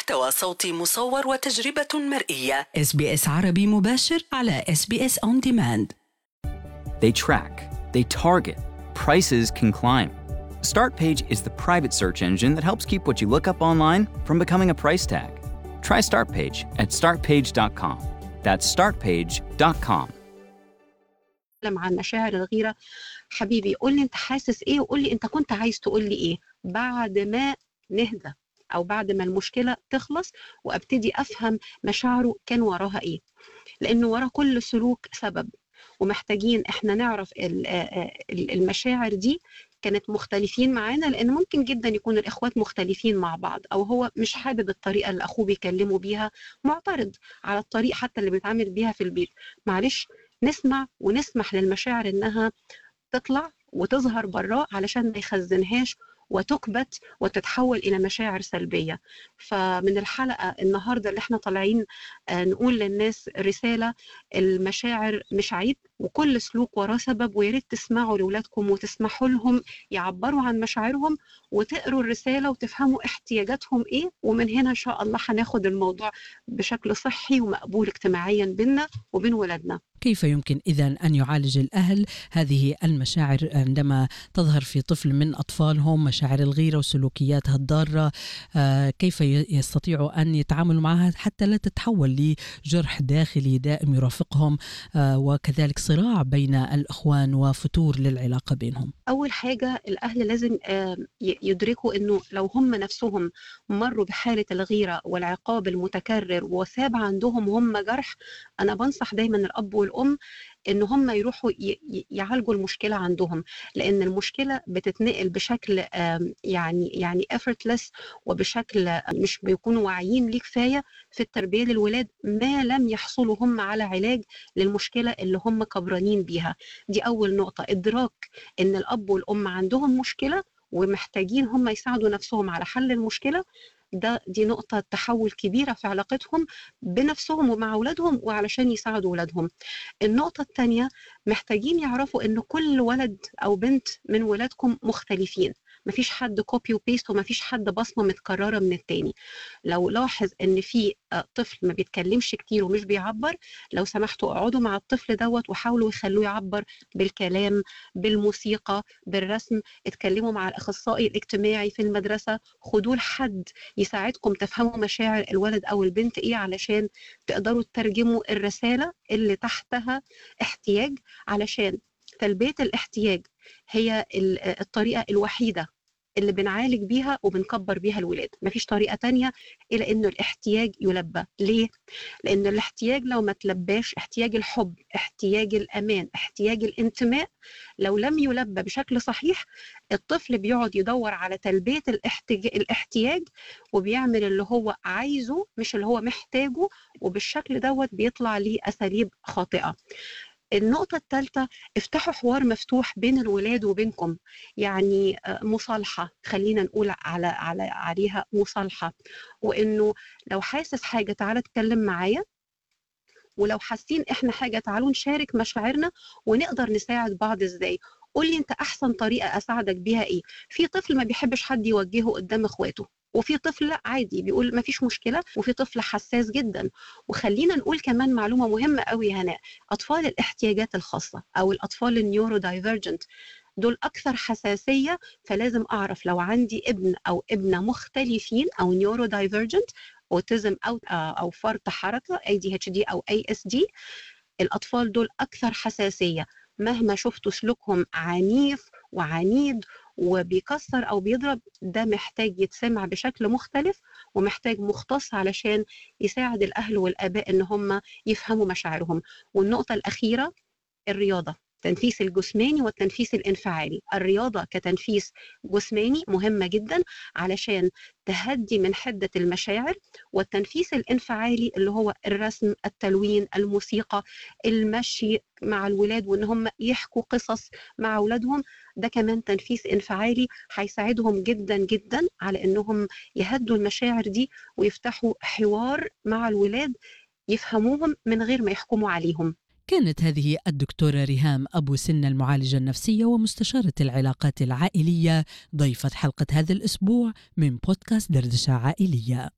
محتوى صوتي مصور وتجربة مرئية اس بي اس عربي مباشر على اس بي اس اون ديماند They track, they target, prices can climb. StartPage is the private search engine that helps keep what you look up online from becoming a price tag. Try StartPage at startpage.com. That's startpage.com. اتكلم عن مشاعر الغيره حبيبي قول لي انت حاسس ايه وقول لي انت كنت عايز تقول لي ايه بعد ما نهدى او بعد ما المشكله تخلص وابتدي افهم مشاعره كان وراها ايه لانه ورا كل سلوك سبب ومحتاجين احنا نعرف ال- آه، ال- المشاعر دي كانت مختلفين معانا لان ممكن جدا يكون الاخوات مختلفين مع بعض او هو مش حابب الطريقه اللي اخوه بيكلمه بيها معترض على الطريقه حتى اللي بيتعامل بيها في البيت معلش نسمع ونسمح للمشاعر انها تطلع وتظهر براه علشان ما يخزنهاش وتكبت وتتحول الى مشاعر سلبيه فمن الحلقه النهارده اللي احنا طالعين آه، نقول للناس رساله المشاعر مش عيب وكل سلوك وراه سبب ويا ريت تسمعوا لاولادكم وتسمحوا لهم يعبروا عن مشاعرهم وتقروا الرساله وتفهموا احتياجاتهم ايه ومن هنا ان شاء الله هناخد الموضوع بشكل صحي ومقبول اجتماعيا بيننا وبين ولادنا كيف يمكن إذا أن يعالج الأهل هذه المشاعر عندما تظهر في طفل من أطفالهم مشاعر الغيرة وسلوكياتها الضارة آه، كيف ي- يستطيعوا أن يتعاملوا معها حتى لا تتحول لجرح داخلي دائم يرافقهم آه، وكذلك صراع بين الإخوان وفتور للعلاقة بينهم اول حاجه الاهل لازم آه، ي- يدركوا انه لو هم نفسهم مروا بحاله الغيره والعقاب المتكرر وساب عندهم هم جرح انا بنصح دايما الاب والام ان هم يروحوا ي- ي- يعالجوا المشكله عندهم لان المشكله بتتنقل بشكل آم، يعني يعني effortless وبشكل مش بيكونوا واعيين ليه كفايه في التربيه للولاد ما لم يحصلوا هم على علاج للمشكله اللي هم كبرانين بيها دي اول نقطه ادراك ان الاب والام عندهم مشكله ومحتاجين هم يساعدوا نفسهم على حل المشكله ده دي نقطة تحول كبيرة في علاقتهم بنفسهم ومع أولادهم وعلشان يساعدوا أولادهم النقطة الثانية محتاجين يعرفوا إن كل ولد أو بنت من ولادكم مختلفين مفيش حد كوبي وبيست ومفيش حد بصمة متكررة من التاني لو لاحظ إن في آه، طفل ما بيتكلمش كتير ومش بيعبر لو سمحتوا اقعدوا مع الطفل دوت وحاولوا يخلوه يعبر بالكلام بالموسيقى بالرسم اتكلموا مع الاخصائي الاجتماعي في المدرسه خدوه لحد يساعدكم تفهموا مشاعر الولد او البنت ايه علشان تقدروا تترجموا الرساله اللي تحتها احتياج علشان تلبيه الاحتياج هي ال- الطريقه الوحيده اللي بنعالج بيها وبنكبر بيها الولاد مفيش طريقه تانية الى انه الاحتياج يلبى ليه لان الاحتياج لو ما تلباش احتياج الحب احتياج الامان احتياج الانتماء لو لم يلبى بشكل صحيح الطفل بيقعد يدور على تلبيه الاحتياج, الاحتياج وبيعمل اللي هو عايزه مش اللي هو محتاجه وبالشكل دوت بيطلع ليه اساليب خاطئه النقطة الثالثة افتحوا حوار مفتوح بين الولاد وبينكم يعني آه، مصالحة خلينا نقول على على عليها مصالحة وانه لو حاسس حاجة تعالى اتكلم معايا ولو حاسين احنا حاجة تعالوا نشارك مشاعرنا ونقدر نساعد بعض ازاي قول لي انت احسن طريقة اساعدك بيها ايه في طفل ما بيحبش حد يوجهه قدام اخواته وفي طفل لا عادي بيقول ما فيش مشكلة وفي طفل حساس جدا وخلينا نقول كمان معلومة مهمة قوي يا هناء أطفال الاحتياجات الخاصة أو الأطفال النيورو دايفرجنت دول أكثر حساسية فلازم أعرف لو عندي ابن أو ابنة مختلفين أو نيورو دايفرجنت اوتيزم أو أو فرط حركة ADHD أو ASD الأطفال دول أكثر حساسية مهما شفتوا سلوكهم عنيف وعنيد وبيكسر أو بيضرب ده محتاج يتسمع بشكل مختلف ومحتاج مختص علشان يساعد الأهل والآباء إن هم يفهموا مشاعرهم والنقطة الأخيرة الرياضة التنفيس الجسماني والتنفيس الانفعالي الرياضة كتنفيس جسماني مهمة جدا علشان تهدي من حدة المشاعر والتنفيس الانفعالي اللي هو الرسم التلوين الموسيقى المشي مع الولاد وان هم يحكوا قصص مع اولادهم ده كمان تنفيس انفعالي هيساعدهم جدا جدا على انهم يهدوا المشاعر دي ويفتحوا حوار مع الولاد يفهموهم من غير ما يحكموا عليهم كانت هذه الدكتورة ريهام أبو سنة المعالجة النفسية ومستشارة العلاقات العائلية ضيفة حلقة هذا الأسبوع من بودكاست دردشة عائلية